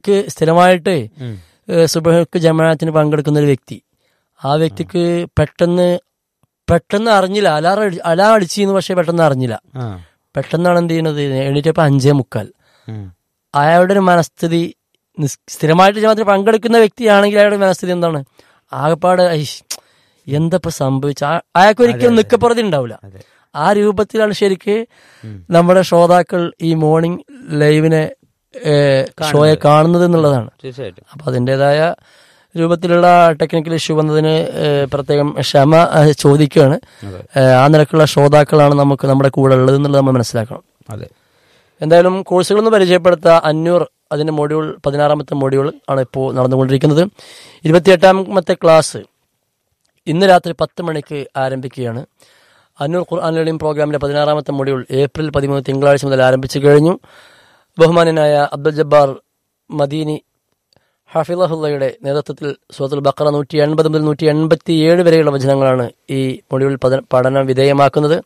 സുബഹിക്ക് സ്ഥിരമായിട്ട് ഏഹ് സുബഹിക്ക് ജമാഅത്തിന് പങ്കെടുക്കുന്ന ഒരു വ്യക്തി ആ വ്യക്തിക്ക് പെട്ടെന്ന് പെട്ടെന്ന് അറിഞ്ഞില്ല അലാറ അലാ അടിച്ചിരുന്നു പക്ഷെ പെട്ടെന്ന് അറിഞ്ഞില്ല ആ പെട്ടെന്നാണ് എന്ത് ചെയ്യുന്നത് എണീറ്റപ്പോ അഞ്ചേ മുക്കാൽ ഉം. അയാളുടെ ഒരു മനസ്ഥിതി നിസ്- സ്ഥിരമായിട്ട് ജമാഅത്തിന് പങ്കെടുക്കുന്ന വ്യക്തിയാണെങ്കിൽ അയാളുടെ മനസ്ഥിതി എന്താണ് ആകപ്പാട് ഐഷ് എന്തപ്പോ സംഭവിച്ച അയാൾക്ക് ഒരിക്കലും നിക്കപ്പുറതി ഉണ്ടാവില്ല അതെ. ആ രൂപത്തിലാണ് ശരിക്ക് നമ്മുടെ ശ്രോതാക്കൾ ഈ മോർണിംഗ് ലൈവിനെ ഏഹ്, ഷോയെ കാണുന്നത് എന്നുള്ളതാണ് തീർച്ചയായിട്ടും അപ്പൊ അതിൻ്റെതായ രൂപത്തിലുള്ള ടെക്നിക്കൽ ഇഷ്യൂ വന്നതിന് ഏഹ്, പ്രത്യേകം ക്ഷമ ഏഹ്, ചോദിക്കുകയാണ് അതെ. ഏഹ്, ആ നിലക്കുള്ള ശ്രോതാക്കളാണ് നമുക്ക് നമ്മുടെ കൂടെ ഉള്ളത് എന്നുള്ളത് നമ്മൾ മനസ്സിലാക്കണം അതെ എന്തായാലും കോഴ്സുകളൊന്ന് പരിചയപ്പെടുത്ത അഞ്ഞൂർ അതിന്റെ മൊഡ്യൂൾ പതിനാറാമത്തെ മൊഡ്യൂൾ ആണ് ഇപ്പോൾ നടന്നുകൊണ്ടിരിക്കുന്നത് ഇരുപത്തിയെട്ടാമത്തെ ക്ലാസ് ഇന്ന് രാത്രി പത്ത് മണിക്ക് ആരംഭിക്കുകയാണ് അന്നൂർ ഖുർആൻ ലേണിംഗ് പ്രോഗ്രാമിന്റെ പതിനാറാമത്തെ മൊഡ്യൂൾ ഏപ്രിൽ പതിമൂന്ന് തിങ്കളാഴ്ച മുതൽ ആരംഭിച്ചു കഴിഞ്ഞു ബഹുമാനനായ അബ്ദുൽ ജബ്ബാർ മദീനി ഹഫിളഹുല്ലയുടെ നേതൃത്വത്തിൽ സൂറത്തുൽ ബക്കറ നൂറ്റി എൺപത് മുതൽ നൂറ്റി എൺപത്തി ഏഴ് വരെയുള്ള വചനങ്ങളാണ് ഈ മൊഡ്യൂളിൽ പത- പഠനം വിധേയമാക്കുന്നത്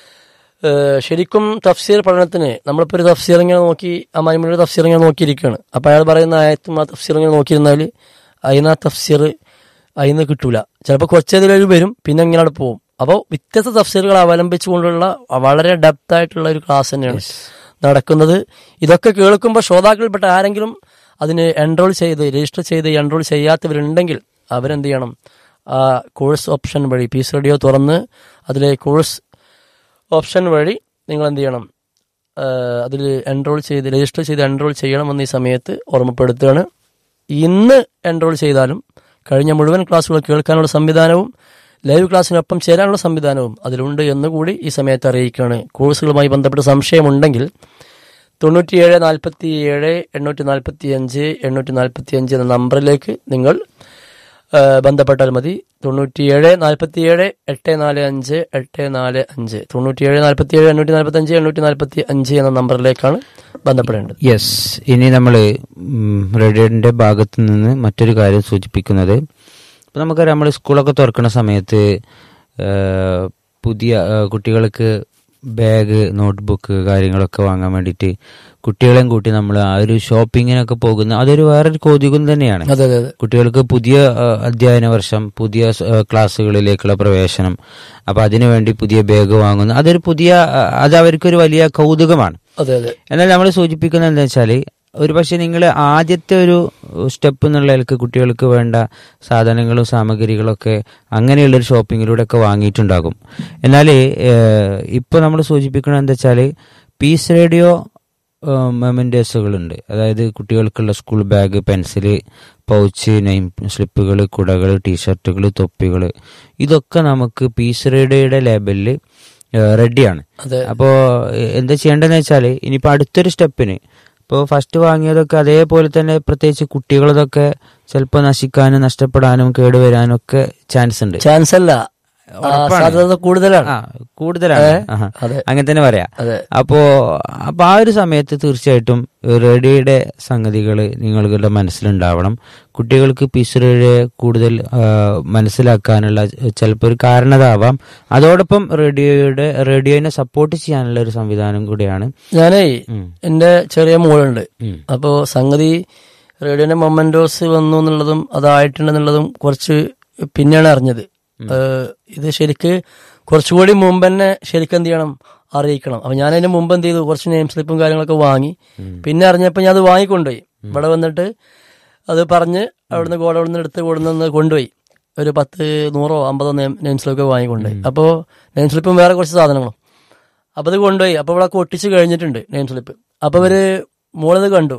ഏഹ് ശരിക്കും തഫ്സീർ പഠനത്തിന് നമ്മളിപ്പോൾ ഒരു തഫ്സീർ ഇങ്ങനെ നോക്കി അമ്മായിമ്മയുടെ തഫ്സീർ ഇങ്ങനെ നോക്കിയിരിക്കുകയാണ് അപ്പം അയാൾ പറയുന്ന ആയത്തും ആ തഫ്സീർ ഇങ്ങനെ നോക്കിയിരുന്നാൽ അതിന് ആ തഫ്സീർ അതിന് കിട്ടൂല ചിലപ്പോൾ കുറച്ചതിലൊരു വരും പിന്നെ ഇങ്ങനെ അവിടെ പോകും അപ്പോൾ വ്യത്യസ്ത തഫ്സീറുകൾ അവലംബിച്ചുകൊണ്ടുള്ള വളരെ ഡെപ്ത് ആയിട്ടുള്ള ഒരു ക്ലാസ് തന്നെയാണ് നടക്കുന്നത് ഇതൊക്കെ കേൾക്കുമ്പോൾ ശ്രോതാക്കളിൽപ്പെട്ട ആരെങ്കിലും അതിന് എൻറോൾ ചെയ്ത് രജിസ്റ്റർ ചെയ്ത് എൻറോൾ ചെയ്യാത്തവരുണ്ടെങ്കിൽ അവരെന്ത് ചെയ്യണം ആ കോഴ്സ് ഓപ്ഷൻ വഴി പീസ് റേഡിയോ തുറന്ന് അതിലെ കോഴ്സ് ഓപ്ഷൻ വഴി നിങ്ങൾ എന്ത് ചെയ്യണം അതിൽ എൻറോൾ ചെയ്ത് രജിസ്റ്റർ ചെയ്ത് എൻറോൾ ചെയ്യണമെന്ന് ഈ സമയത്ത് ഓർമ്മപ്പെടുത്തുകയാണ് ഇന്ന് എൻറോൾ ചെയ്താലും കഴിഞ്ഞ മുഴുവൻ ക്ലാസ്സുകൾ കേൾക്കാനുള്ള സംവിധാനവും ലൈവ് ക്ലാസ്സിനൊപ്പം ചേരാനുള്ള സംവിധാനവും അതിലുണ്ട് എന്നുകൂടി ഈ സമയത്ത് അറിയിക്കുകയാണ് കോഴ്സുകളുമായി ബന്ധപ്പെട്ട് സംശയമുണ്ടെങ്കിൽ തൊണ്ണൂറ്റിയേഴ് നാൽപ്പത്തി ഏഴ് എണ്ണൂറ്റി നാൽപ്പത്തി അഞ്ച് എണ്ണൂറ്റി നാൽപ്പത്തി അഞ്ച് എന്ന നമ്പറിലേക്ക് നിങ്ങൾ ആ, ബന്ധപ്പെട്ടാൽ മതി തൊണ്ണൂറ്റിയേഴ് നാൽപ്പത്തിയേഴ് എട്ട് നാല് അഞ്ച് എട്ട് നാല് അഞ്ച് തൊണ്ണൂറ്റിയേഴ് നാൽപ്പത്തിയേഴ് എണ്ണൂറ്റി നാൽപ്പത്തി അഞ്ച് എണ്ണൂറ്റി നാൽപ്പത്തി അഞ്ച് എന്ന നമ്പറിലേക്കാണ് ബന്ധപ്പെടേണ്ടത് യെസ് ഇനി നമ്മൾ റേഡിയോന്റെ ഭാഗത്ത് നിന്ന് മറ്റൊരു കാര്യം സൂചിപ്പിക്കുന്നത് ഇപ്പം നമുക്കറിയാം നമ്മൾ സ്കൂളൊക്കെ തുറക്കുന്ന സമയത്ത് ആ, പുതിയ ആ, കുട്ടികൾക്ക് ബാഗ് നോട്ട്ബുക്ക് കാര്യങ്ങളൊക്കെ വാങ്ങാൻ വേണ്ടിയിട്ട് കുട്ടികളെയും കൂട്ടി നമ്മൾ ആ ഒരു ഷോപ്പിങ്ങിനൊക്കെ പോകുന്ന അതൊരു വേറൊരു കൗതുകം തന്നെയാണ് അതെ അതെ അതെ കുട്ടികൾക്ക് പുതിയ ആ, അധ്യയന വർഷം പുതിയ സ്- ആ, ക്ലാസ്സുകളിലേക്കുള്ള പ്രവേശനം അപ്പൊ അതിനുവേണ്ടി പുതിയ ബാഗ് വാങ്ങുന്നു അതൊരു പുതിയ ആ, അത് അവർക്കൊരു വലിയ കൗതുകമാണ് അതെ അതെ എന്നാൽ നമ്മൾ സൂചിപ്പിക്കുന്നത് എന്താ വെച്ചാൽ ഒരു പക്ഷെ നിങ്ങൾ ആദ്യത്തെ ഒരു സ്റ്റെപ്പ് എന്നുള്ള നിലക്ക് കുട്ടികൾക്ക് വേണ്ട സാധനങ്ങളും സാമഗ്രികളൊക്കെ അങ്ങനെയുള്ളൊരു ഷോപ്പിങ്ങിലൂടെ ഒക്കെ വാങ്ങിയിട്ടുണ്ടാകും എന്നാൽ ഇപ്പോൾ നമ്മൾ സൂചിപ്പിക്കുന്നത് എന്താ വെച്ചാൽ പീസ് റേഡിയോ മെമൻറ്റേഴ്സുകളുണ്ട് അതായത് കുട്ടികൾക്കുള്ള school bag pencil pouch name സ്ലിപ്പുകൾ കുടകൾ ടീഷർട്ടുകൾ തൊപ്പികൾ ഇതൊക്കെ നമുക്ക് പീസ് റേഡിയോയുടെ ലേബലിൽ റെഡിയാണ് അതെ അപ്പോൾ എന്താ ചെയ്യേണ്ടതെന്ന് വെച്ചാൽ ഇനിയിപ്പോൾ അടുത്തൊരു സ്റ്റെപ്പിന് ഇപ്പോൾ ഫസ്റ്റ് വാങ്ങിയതൊക്കെ അതേപോലെ തന്നെ പ്രത്യേകിച്ച് കുട്ടികളതൊക്കെ ചിലപ്പോൾ നശിക്കാനും നഷ്ടപ്പെടാനും കേടുവരാനും ഒക്കെ ചാൻസ് ഉണ്ട് ചാൻസ് അല്ല ആ, ഉറപ്പാണ്. സാധ്യത കൂടുതലാണ് ആ കൂടുതലാണ് ആഹാ. അതെ അങ്ങനെ തന്നെ പറയാം അതെ അപ്പോ അപ്പൊ ആ ഒരു സമയത്ത് തീർച്ചയായിട്ടും റേഡിയോയുടെ സംഗതികൾ നിങ്ങളുടെ മനസ്സിലുണ്ടാവണം കുട്ടികൾക്ക് പീസ് റേഡിയോ കൂടുതൽ ആ, മനസ്സിലാക്കാനുള്ള ചിലപ്പോൾ ഒരു കാരണതാവാം അതോടൊപ്പം റേഡിയോയുടെ റേഡിയോനെ സപ്പോർട്ട് ചെയ്യാനുള്ള ഒരു സംവിധാനം കൂടിയാണ് ഞാനേ ഉം. എന്റെ ചെറിയ മോളുണ്ട് ഉം. അപ്പോ സംഗതി റേഡിയോന്റെ മൊമെന്റോസ് വന്നു എന്നുള്ളതും അതായിട്ടുണ്ടെന്നുള്ളതും കുറച്ച് പിന്നെയാണ് അറിഞ്ഞത് ഏഹ് ഇത് ശരിക്ക് കുറച്ചുകൂടി മുമ്പ് തന്നെ ശരിക്കും എന്ത് ചെയ്യണം അറിയിക്കണം അപ്പൊ ഞാൻ അതിന് മുമ്പ് എന്ത് ചെയ്തു കുറച്ച് നെയിം സ്ലിപ്പും കാര്യങ്ങളൊക്കെ വാങ്ങി പിന്നെ അറിഞ്ഞപ്പോൾ ഞാൻ അത് വാങ്ങിക്കൊണ്ടുപോയി ഇവിടെ വന്നിട്ട് അത് പറഞ്ഞ് അവിടുന്ന് ഗോഡ നിന്ന് എടുത്ത് കൊടുന്ന് കൊണ്ടുപോയി ഒരു പത്ത് നൂറോ അമ്പതോ നെയിം നെയിം സ്ലിപ്പൊക്കെ വാങ്ങിക്കൊണ്ടുപോയി അപ്പോൾ നെയിം സ്ലിപ്പും വേറെ കുറച്ച് സാധനങ്ങളും അപ്പൊ അത് കൊണ്ടുപോയി അപ്പൊ ഇവിടെ ഒട്ടിച്ച് കഴിഞ്ഞിട്ടുണ്ട് നെയിം സ്ലിപ്പ് അപ്പൊ ഇവര് മോളത് കണ്ടു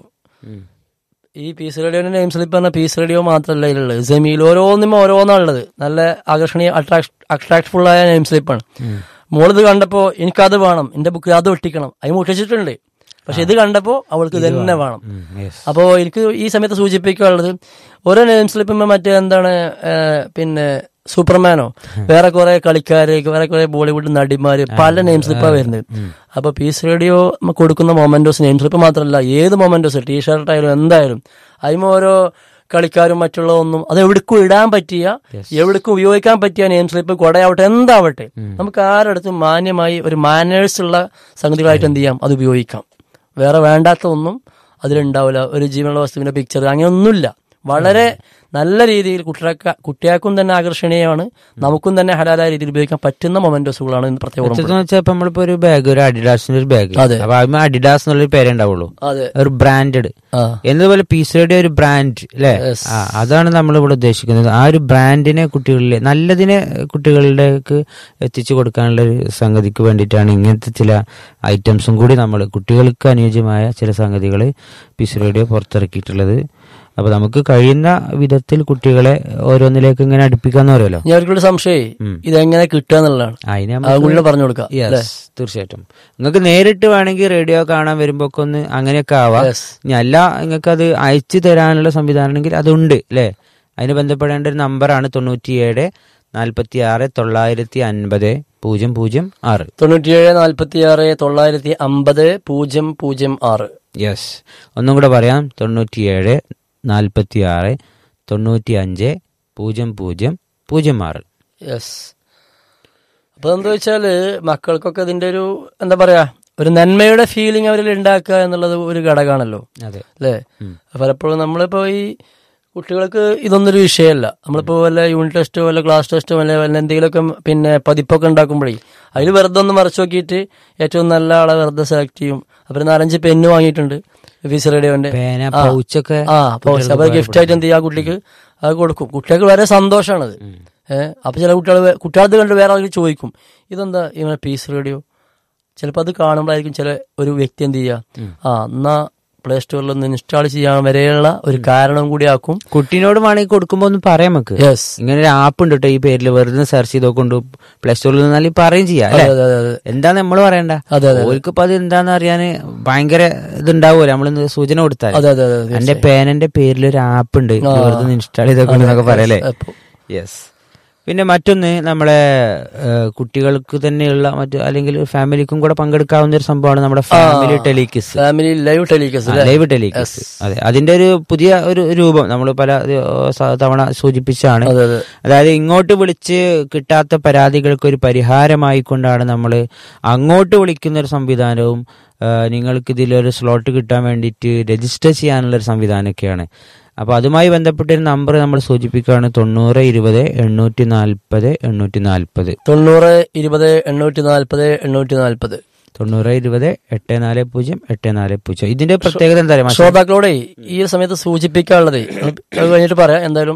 ഈ പീസ് റേഡിയോന്റെ നെയിം സ്ലിപ്പ് പറഞ്ഞ പീസ് റേഡിയോ മാത്രമല്ല ഇതിലുള്ളത് സെമിയിൽ ഓരോന്നും ഓരോന്നാണുള്ളത് നല്ല ആകർഷണീയ അട്രാക്ട്ഫുൾ ആയ നെയിം സ്ലിപ്പാണ് മോളിത് കണ്ടപ്പോ എനിക്കത് വേണം എന്റെ ബുക്കിൽ അത് ഒട്ടിക്കണം അതിന് ഒട്ടിച്ചിട്ടുണ്ട് പക്ഷെ ഇത് കണ്ടപ്പോ അവൾക്ക് ഇത് തന്നെ വേണം അപ്പോ എനിക്ക് ഈ സമയത്ത് സൂചിപ്പിക്കാനുള്ളത് ഓരോ നെയിം സ്ലിപ്പുമ്പോ മറ്റേ എന്താണ് ഏഹ്, പിന്നെ സൂപ്പർമാനോ വേറെ കുറെ കളിക്കാര് വേറെ കുറെ ബോളിവുഡ് നടിമാര് പല നെയിം സ്ലിപ്പാ വരുന്നത് അപ്പൊ പീസ് റേഡിയോ കൊടുക്കുന്ന മൊമെന്റോസ് നെയിം സ്ലിപ്പ് മാത്രമല്ല ഏത് മൊമെന്റോസ് ടീഷർട്ട് ആയാലും എന്തായാലും അതിന് ഓരോ കളിക്കാരും മറ്റുള്ള ഒന്നും അത് എവിടേക്കും ഇടാൻ പറ്റിയ എവിടേക്കും ഉപയോഗിക്കാൻ പറ്റിയ നെയിം സ്ലിപ്പ് കൊടയാവട്ടെ എന്താവട്ടെ നമുക്ക് ആരടുത്തും മാന്യമായി ഒരു മാനേഴ്സ് ഉള്ള സംഗതികളായിട്ട് എന്ത് ചെയ്യാം അത് ഉപയോഗിക്കാം വേറെ വേണ്ടാത്ത ഒന്നും അതിലുണ്ടാവില്ല ഒരു ജീവനുള്ള വസ്തുവിന്റെ പിക്ചർ അങ്ങനെയൊന്നുമില്ല വളരെ നല്ല രീതിയിൽ കുട്ടികൾക്ക് കുട്ടികൾക്കും തന്നെ ആകർഷണീയമാണ് നമുക്കും തന്നെ ഹലാലായ രീതിയിൽ ഉപയോഗിക്കാൻ പറ്റുന്ന മൊമെന്റോസുകളാണ് ഇന്ന് പ്രത്യേകം എന്ന് വെച്ചാൽ ഇപ്പൊ നമ്മളിപ്പോ ഒരു ബാഗ് ഒരു അഡിഡാസിന്റെ ഒരു ബാഗ് അതെ. അപ്പൊ അതിന് അഡിഡാസ് എന്നുള്ളൊരു പേരേ ഉണ്ടാവുള്ളൂ അതെ ഒരു ബ്രാൻഡഡ് ആ എന്നതുപോലെ പീസ് റേഡിയോ ഒരു ബ്രാൻഡ് അല്ലെ Yes. ആ അതാണ് നമ്മൾ ഇവിടെ ഉദ്ദേശിക്കുന്നത് ആ ഒരു ബ്രാൻഡിനെ കുട്ടികളിലെ നല്ലതിനെ കുട്ടികളിലേക്ക് എത്തിച്ചു കൊടുക്കാനുള്ള ഒരു സംഗതിക്ക് വേണ്ടിയിട്ടാണ് ഇങ്ങനത്തെ ചില ഐറ്റംസും കൂടി നമ്മൾ കുട്ടികൾക്ക് അനുയോജ്യമായ ചില സംഗതികൾ പീസ് റേഡിയോ പുറത്തിറക്കിയിട്ടുള്ളത് അപ്പൊ നമുക്ക് കഴിയുന്ന വിധത്തിൽ കുട്ടികളെ ഓരോന്നിലേക്ക് ഇങ്ങനെ അടുപ്പിക്കാന്ന് പറയുമല്ലോ ഞാൻ ഒരിക്കലും സംശയം ഉം. ഇതെങ്ങനെ കിട്ടുക എന്നുള്ളതാണ് അതിന് അത് ഉള്ളിൽ പറഞ്ഞു കൊടുക്കാം അല്ലേ? യെസ് തീർച്ചയായിട്ടും നിങ്ങൾക്ക് നേരിട്ട് വേണമെങ്കിൽ റേഡിയോ കാണാൻ വരുമ്പോ ഒക്കെ ഒന്ന് അങ്ങനെയൊക്കെ ആവാം Yes. ഇനി അല്ല നിങ്ങൾക്ക് അത് അയച്ചു തരാനുള്ള സംവിധാനം ഉണ്ടെങ്കിൽ അതുണ്ട് അല്ലേ അതിന് ബന്ധപ്പെടേണ്ട ഒരു നമ്പറാണ് തൊണ്ണൂറ്റിയേഴ് നാൽപ്പത്തി ആറ് തൊള്ളായിരത്തി അൻപത് പൂജ്യം പൂജ്യം ആറ് തൊണ്ണൂറ്റിയേഴ് നാൽപ്പത്തി ആറ് തൊള്ളായിരത്തി അമ്പത് പൂജ്യം പൂജ്യം ആറ് യെസ് ഒന്നും കൂടെ പറയാം തൊണ്ണൂറ്റിയേഴ് നാൽപ്പത്തി ആറ് തൊണ്ണൂറ്റി അഞ്ച് പൂജ്യം പൂജ്യം പൂജ്യം ആറ് യെസ് അപ്പൊ എന്താ വെച്ചാല് മക്കൾക്കൊക്കെ ഇതിന്റെ ഒരു എന്താ പറയാ ഒരു നന്മയുടെ ഫീലിംഗ് അവരിൽ ഉണ്ടാക്കുക എന്നുള്ളത് ഒരു ഘടകമാണല്ലോ അതെ അല്ലേ പലപ്പോഴും നമ്മളിപ്പോ ഈ കുട്ടികൾക്ക് ഇതൊന്നൊരു വിഷയമല്ല നമ്മളിപ്പോ വല്ല യൂണിറ്റ് ടെസ്റ്റോ വല്ല ക്ലാസ് ടെസ്റ്റോ വല്ല വല്ല എന്തെങ്കിലുമൊക്കെ പിന്നെ പതിപ്പൊക്കെ ഉണ്ടാക്കുമ്പോഴേ അതിൽ വെറുതെ ഒന്ന് മറച്ചു നോക്കിയിട്ട് ഏറ്റവും നല്ല ആളെ വെറുതെ സെലക്ട് ചെയ്യും അപ്പൊ ഒരു നാലഞ്ച് പെന്ന് വാങ്ങിയിട്ടുണ്ട് ഫീസ് റേഡിയോന്റെ പേന ആ. പൗച്ചൊക്കെ ആ പൗച്ച് അപ്പൊ ഗിഫ്റ്റ് ആയിട്ട് എന്ത് ചെയ്യാ ആ കുട്ടിക്ക് അത് കൊടുക്കും കുട്ടികൾക്ക് വളരെ സന്തോഷമാണത് ഏഹ് അപ്പൊ ചില കുട്ടികൾ കുട്ടികളത് കണ്ട് വേറെ ആൾക്ക് ചോദിക്കും ഇതെന്താ ഇങ്ങനെ പീസ് റേഡിയോ ചിലപ്പോൾ അത് കാണുമ്പോഴായിരിക്കും ചില ഒരു വ്യക്തി എന്ത് ചെയ്യുക ആ എന്നാ പ്ലേ സ്റ്റോറിൽ ഒന്ന് ഇൻസ്റ്റാൾ ചെയ്യാൻ വരെയുള്ള ഒരു കാരണം കൂടി ആക്കും കുട്ടീനോട് വേണമെങ്കിൽ കൊടുക്കുമ്പോ ഒന്ന് പറയാം നമുക്ക് യെസ് ഇങ്ങനെ ഒരു ആപ്പ് ഉണ്ട് കേട്ടോ ഈ പേരിൽ വെറുതെ സെർച്ച് ചെയ്ത് കൊണ്ട് പ്ലേ സ്റ്റോറിൽ നിന്നാൽ പറയും ചെയ്യാം അല്ലെ അതെ അതെ അതെ എന്താ നമ്മൾ പറയണ്ട അതെ, അതെ. ഓൽക്കിപ്പോ അത് എന്താന്ന് അറിയാന് ഭയങ്കര ഇതുണ്ടാവുമല്ലോ നമ്മള് സൂചന കൊടുത്താൽ അതെ അതെ അതെ എന്റെ പേനന്റെ പേരിൽ ഒരു ആപ്പ് ഉണ്ട് ഇത് വെറുതെ ഇൻസ്റ്റാൾ ചെയ്തൊക്കെ എന്നൊക്കെ പറയല്ലേ അപ്പൊ യെസ് പിന്നെ മറ്റൊന്ന് നമ്മളെ ഏഹ്, കുട്ടികൾക്ക് തന്നെയുള്ള മറ്റു അല്ലെങ്കിൽ ഫാമിലിക്കും കൂടെ പങ്കെടുക്കാവുന്ന ഒരു സംഭവമാണ് നമ്മുടെ family telequiz family live telequiz അല്ലേ ലൈവ് ടെലിക്കിസ് അതെ അതിന്റെ ഒരു പുതിയ ഒരു രൂപം നമ്മൾ പല ഏഹ്, സ- തവണ സൂചിപ്പിച്ചാണ് അതെ അതെ അതായത് ഇങ്ങോട്ട് വിളിച്ച് കിട്ടാത്ത പരാതികൾക്ക് ഒരു പരിഹാരമായിക്കൊണ്ടാണ് നമ്മൾ അങ്ങോട്ട് വിളിക്കുന്ന ഒരു സംവിധാനവും ആ, നിങ്ങൾക്ക് ഇതിലൊരു സ്ലോട്ട് കിട്ടാൻ വേണ്ടിയിട്ട് രജിസ്റ്റർ ചെയ്യാനുള്ള ഒരു സംവിധാനമൊക്കെയാണ് അപ്പോൾ അതുമായി ബന്ധപ്പെട്ട ഒരു നമ്പർ നമ്മൾ സൂചിപ്പിക്കുകയാണ് തൊണ്ണൂറ് ഇരുപത് എണ്ണൂറ്റി നാൽപ്പത് എണ്ണൂറ്റി നാൽപ്പത് തൊണ്ണൂറ് ഇരുപത് എണ്ണൂറ്റി നാൽപ്പത് എണ്ണൂറ്റി നാൽപ്പത് തൊണ്ണൂറ് ഇരുപത് എട്ട് നാല് പൂജ്യം എട്ട് നാല് പൂജ്യം ഇതിന്റെ പ്രത്യേകത എന്താ പറയുക ശ്രോതാക്കളോടെ ഈ ഒരു സമയത്ത് സൂചിപ്പിക്കാനുള്ളത് അത് കഴിഞ്ഞിട്ട് പറയാം എന്തായാലും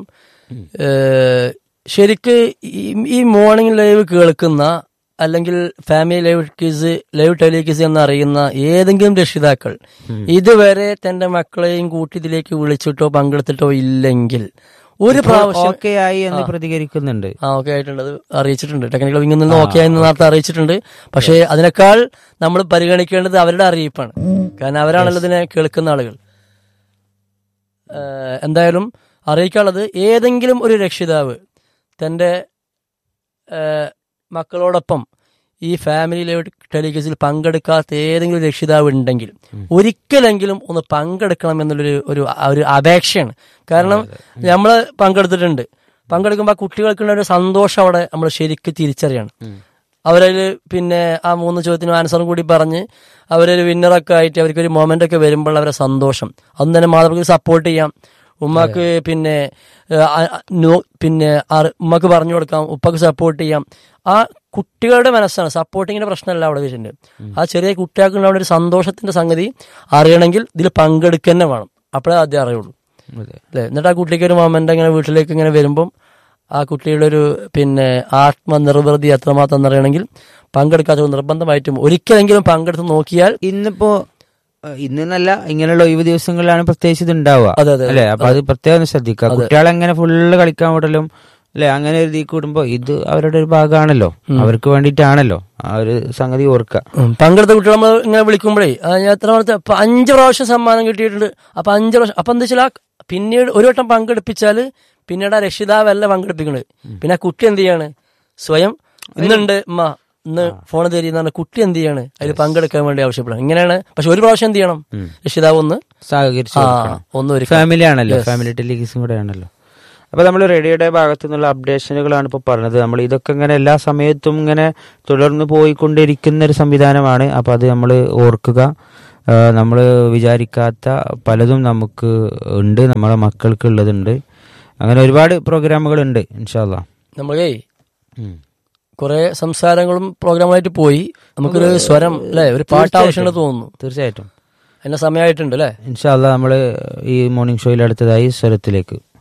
ഏഹ്, ശരിക്ക് ഈ- ഈ മോർണിംഗ് ലൈവ് കേൾക്കുന്ന അല്ലെങ്കിൽ family live quiz live telequiz എന്നറിയുന്ന ഏതെങ്കിലും രക്ഷിതാക്കൾ ഇതുവരെ തന്റെ മക്കളെയും കൂട്ടി ഇതിലേക്ക് വിളിച്ചിട്ടോ പങ്കെടുത്തിട്ടോ ഇല്ലെങ്കിൽ ഒരു പ്രാവശ്യം ഓക്കെ ആയി എന്ന് പ്രതികരിക്കുന്നുണ്ട് ആ ഓക്കെ ആയിട്ടുണ്ട് അത് അറിയിച്ചിട്ടുണ്ട് ടെക്നിക്കൽ വിങ്ങിൽ നിന്ന് ഓക്കെ ആയി എന്ന് നേരത്തെ അറിയിച്ചിട്ടുണ്ട് പക്ഷേ അതിനേക്കാൾ നമ്മൾ പരിഗണിക്കേണ്ടത് അവരുടെ അറിയിപ്പാണ് കാരണം അവരാണല്ലോ ഇതിനെ കേൾക്കുന്ന ആളുകൾ ഏഹ് എന്തായാലും അറിയിക്കാനുള്ളത് ഏതെങ്കിലും ഒരു രക്ഷിതാവ് തൻ്റെ ഏഹ് മക്കളോടൊപ്പം ഈ ഫാമിലി ലൈവ് ടെലികേസിൽ പങ്കെടുക്കാത്ത ഏതെങ്കിലും രക്ഷിതാവ് ഉണ്ടെങ്കിൽ ഒരിക്കലെങ്കിലും ഒന്ന് പങ്കെടുക്കണം എന്നുള്ളൊരു ഒരു ഒരു അപേക്ഷയാണ് കാരണം നമ്മൾ പങ്കെടുത്തിട്ടുണ്ട് പങ്കെടുക്കുമ്പോൾ ആ കുട്ടികൾക്കുള്ള ഒരു സന്തോഷം അവിടെ നമ്മൾ ശരിക്കും തിരിച്ചറിയണം അവരതിൽ പിന്നെ ആ മൂന്ന് ചോദ്യത്തിനും ആൻസറും കൂടി പറഞ്ഞ് അവരൊരു വിന്നറൊക്കെ ആയിട്ട് അവർക്ക് ഒരു മൊമെന്റ് ഒക്കെ വരുമ്പോൾ അവരെ സന്തോഷം അന്ന് തന്നെ മാതാപിതാക്കൾ സപ്പോർട്ട് ചെയ്യാം ഉമ്മക്ക് പിന്നെ ഏഹ്, ആ- ആ- നോ- പിന്നെ അറി- ഉമ്മക്ക് പറഞ്ഞു കൊടുക്കാം ഉപ്പക്ക് സപ്പോർട്ട് ചെയ്യാം ആ കുട്ടികളുടെ മനസ്സാണ് സപ്പോർട്ടിങ്ങിന്റെ പ്രശ്നമല്ല അവിടെ വെച്ചിട്ടുണ്ട് ആ ചെറിയ കുട്ടികൾക്ക് ഉണ്ടാവുന്ന ഒരു സന്തോഷത്തിന്റെ സംഗതി അറിയണമെങ്കിൽ ഇതിൽ പങ്കെടുക്കുക തന്നെ വേണം അപ്പോഴേ ആദ്യം അറിയുള്ളൂ അതെ അല്ലേ എന്നിട്ട് ആ കുട്ടിക്ക് ഒരു മൊമെന്റ് ഇങ്ങനെ വീട്ടിലേക്ക് ഇങ്ങനെ വരുമ്പം ആ കുട്ടിയുടെ ഒരു പിന്നെ ആത്മനിർവൃതി എത്രമാത്രം എന്നറിയണമെങ്കിൽ പങ്കെടുക്കാത്ത നിർബന്ധമായിട്ടും ഒരിക്കലെങ്കിലും പങ്കെടുത്ത് നോക്കിയാൽ ഇന്നിപ്പോ ഏഹ്, ഇന്നല്ല ഇങ്ങനെയുള്ള ഒഴിവ് ദിവസങ്ങളിലാണ് പ്രത്യേകിച്ച് ഇത് ഉണ്ടാവുക അതെ, അതെ, അല്ലെ അപ്പൊ അത് പ്രത്യേകം ഒന്ന് ശ്രദ്ധിക്കുക കുട്ടികളെ എങ്ങനെ ഫുള്ള് കളിക്കാൻ വിടലും അല്ലെ അങ്ങനെ ഒരു ഇതിൽ കൂടുമ്പോ ഇത് അവരുടെ ഒരു ഭാഗമാണല്ലോ അവർക്ക് വേണ്ടിയിട്ടാണല്ലോ ആ ഒരു സംഗതി ഓർക്കുക ഉം, പങ്കെടുത്ത കുട്ടികൾ നമ്മൾ ഇങ്ങനെ വിളിക്കുമ്പോഴേ ആ, ഞാൻ എത്ര പ്രാവശ്യം അപ്പൊ അഞ്ച് പ്രാവശ്യം സമ്മാനം കിട്ടിയിട്ടുണ്ട് അപ്പൊ അഞ്ച് പ്രാവശ്യം അപ്പൊ എന്താ വെച്ചാൽ ആ പിന്നീട് ഒരു വട്ടം പങ്കെടുപ്പിച്ചാല് പിന്നീട് ആ രക്ഷിതാവല്ല പങ്കെടുപ്പിക്കണത് പിന്നെ ആ കുട്ടി എന്ത് ചെയ്യാണ് സ്വയം ഇന്നുണ്ട് ഉമ്മ ഇന്ന് ഫോൺ തരുന്ന കുട്ടി എന്ത് ചെയ്യാണ് അതിൽ പങ്കെടുക്കാൻ വേണ്ടി ആവശ്യപ്പെടണം ഇങ്ങനെയാണ് പക്ഷെ ഒരു പ്രാവശ്യം എന്ത് ചെയ്യണം രക്ഷിതാവ് ഒന്ന് സഹകരിച്ചു ആ കൊടുക്കണം. ഒന്ന് ഒരു ഫാമിലി ആണല്ലോ ഫാമിലി ടെലിഗീസും കൂടെ ആണല്ലോ അപ്പൊ നമ്മൾ റേഡിയോയുടെ ഭാഗത്തു നിന്നുള്ള അപ്ഡേഷനുകളാണ് ഇപ്പൊ പറഞ്ഞത് നമ്മൾ ഇതൊക്കെ ഇങ്ങനെ എല്ലാ സമയത്തും ഇങ്ങനെ തുടർന്ന് പോയിക്കൊണ്ടിരിക്കുന്ന ഒരു സംവിധാനമാണ് അപ്പൊ അത് നമ്മൾ ഓർക്കുക നമ്മൾ വിചാരിക്കാത്ത പലതും നമുക്ക് ഉണ്ട് നമ്മളെ മക്കൾക്ക് ഉള്ളതുണ്ട് അങ്ങനെ ഒരുപാട് പ്രോഗ്രാമുകളുണ്ട് ഇൻഷാല്ല നമ്മളേ കുറെ സംസാരങ്ങളും പ്രോഗ്രാമായിട്ട് പോയി നമുക്കൊരു സ്വരം അല്ലെ ഒരു പാട്ട് ആവശ്യമുണ്ടെന്ന് തോന്നുന്നു തീർച്ചയായിട്ടും അതിന്റെ സമയമായിട്ടുണ്ട് അല്ലേ ഇൻഷാല്ല നമ്മൾ ഈ മോർണിംഗ് ഷോയിൽ അടുത്തതായി സ്വരത്തിലേക്ക്